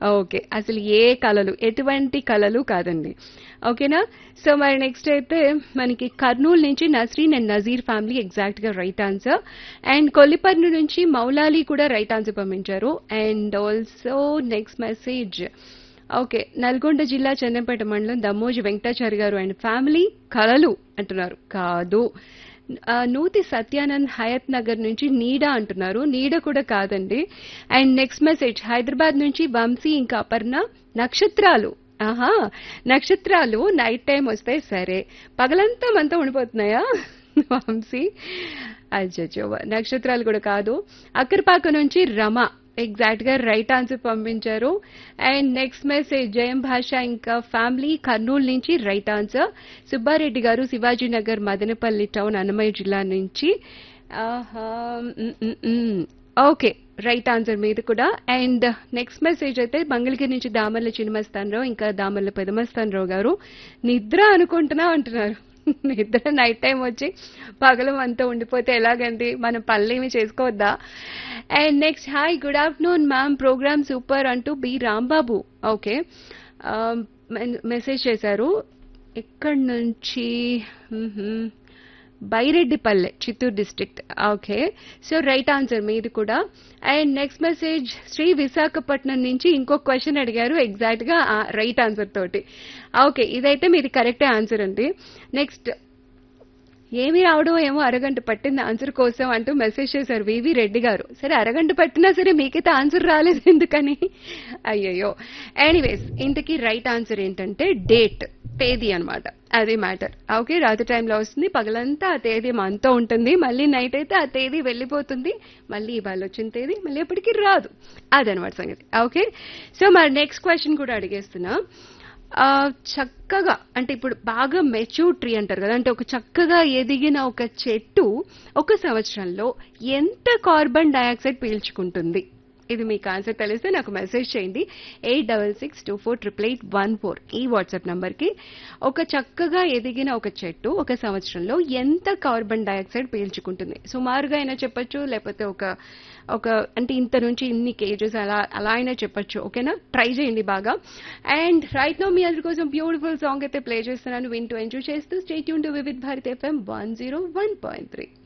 Okay అసలు ఏ కళలు ఎటువంటి కళలు కాదండి ఓకేనా సో మరి నెక్స్ట్ అయితే మనకి కర్నూలు నుంచి Nasreen and Nazeer family exact గా రైట్ ఆన్సర్ అండ్ కొల్లిపర్ను నుంచి మౌలాలి కూడా రైట్ ఆన్సర్ పంపించారు and also next message okay Nalgonda జిల్లా చెన్నపేట మండలం దమ్మోజి వెంకటాచారి గారు అండ్ ఫ్యామిలీ కళలు అంటున్నారు కాదు ఆ, నూతి సత్యానంద్ హయత్ నగర్ నుంచి నీడ అంటున్నారు నీడ కూడా కాదండి అండ్ నెక్స్ట్ మెసేజ్ హైదరాబాద్ నుంచి వంశీ ఇంకా అపర్ణ నక్షత్రాలు ఆహా నక్షత్రాలు నైట్ టైం వస్తే సరే పగలంతా మనతో ఉండిపోతున్నాయా వంశీ అజ్జో నక్షత్రాలు కూడా కాదు అక్కరపాక నుంచి రమ ఎగ్జాక్ట్ గా రైట్ ఆన్సర్ పంపించారు అండ్ నెక్స్ట్ మెసేజ్ జయం భాష ఇంకా ఫ్యామిలీ కర్నూలు నుంచి రైట్ ఆన్సర్ సుబ్బారెడ్డి గారు శివాజీ నగర్ మదనపల్లి టౌన్ అన్నమయ్య జిల్లా నుంచి ఆహా, మ్, మ్, మ్. ఓకే రైట్ ఆన్సర్ మీది కూడా అండ్ నెక్స్ట్ మెసేజ్ అయితే మంగళగిరి నుంచి దామర్ల చిన్నమస్తానరావు ఇంకా దామర్ల పెదమస్తానరావు గారు నిద్ర అనుకుంటున్నా అంటున్నారు నిద్ర నైట్ టైం వచ్చి పగలం అంతా ఉండిపోతే ఎలాగండి మనం పనులేమి చేసుకోవద్దా and next hi good afternoon ma'am programme super అంటూ బి రాంబాబు ఓకే మెసేజ్ చేశారు ఎక్కడి నుంచి మ్మ్హ్మ్. Byreddipalle Chittoor district okay so right answer మీది కూడా and next message Shri Visakhapatnam నుంచి ఇంకో క్వశ్చన్ అడిగారు ఎగ్జాక్ట్ గా రైట్ ఆన్సర్ తోటి ఓకే ఇదైతే మీది కరెక్టే ఆన్సర్ అండి నెక్స్ట్ ఏమి రావడం ఏమో అరగంట పట్టింది ఆన్సర్ కోసం అంటూ మెసేజ్ చేశారు వివి రెడ్డి గారు సరే అరగంట పట్టినా సరే మీకైతే ఆన్సర్ రాలేదు ఎందుకని అయ్యయ్యో ఎనీవేస్ ఇంతకీ రైట్ ఆన్సర్ ఏంటంటే డేట్ తేదీ అన్నమాట అది మ్యాటర్ ఓకే రాత్రి టైంలో వస్తుంది పగలంతా ఆ తేదీ మనతో ఉంటుంది మళ్ళీ నైట్ అయితే ఆ తేదీ వెళ్ళిపోతుంది మళ్ళీ ఇవాళ వచ్చిన తేదీ మళ్ళీ ఎప్పటికీ రాదు అదనమాట సంగతి ఓకే సో మరి నెక్స్ట్ క్వశ్చన్ కూడా అడిగేస్తున్నా ఆ, చక్కగా అంటే ఇప్పుడు బాగా మెచ్యూర్ ట్రీ అంటారు కదా అంటే ఒక చక్కగా ఎదిగిన ఒక చెట్టు ఒక సంవత్సరంలో ఎంత కార్బన్ డయాక్సైడ్ పీల్చుకుంటుంది ఇది మీకు ఆన్సర్ తెలిస్తే నాకు మెసేజ్ చేయండి eight double six two four triple eight one four ఈ వాట్సాప్ నంబర్కి ఒక చక్కగా ఎదిగిన ఒక చెట్టు ఒక సంవత్సరంలో ఎంత కార్బన్ డయాక్సైడ్ పీల్చుకుంటుంది సుమారుగా అయినా చెప్పొచ్చు లేకపోతే ఒక ఒక అంటే ఇంత నుంచి ఇన్ని కేజెస్ అలా అలా అయినా చెప్పొచ్చు ఓకేనా ట్రై చేయండి బాగా అండ్ రైట్ నో మీ అందరి కోసం బ్యూటిఫుల్ సాంగ్ అయితే ప్లే చేస్తున్నాను వింటూ ఎంజాయ్ చేస్తూ స్టేట్ యూన్ to Vividh Bharati FM one zero one point three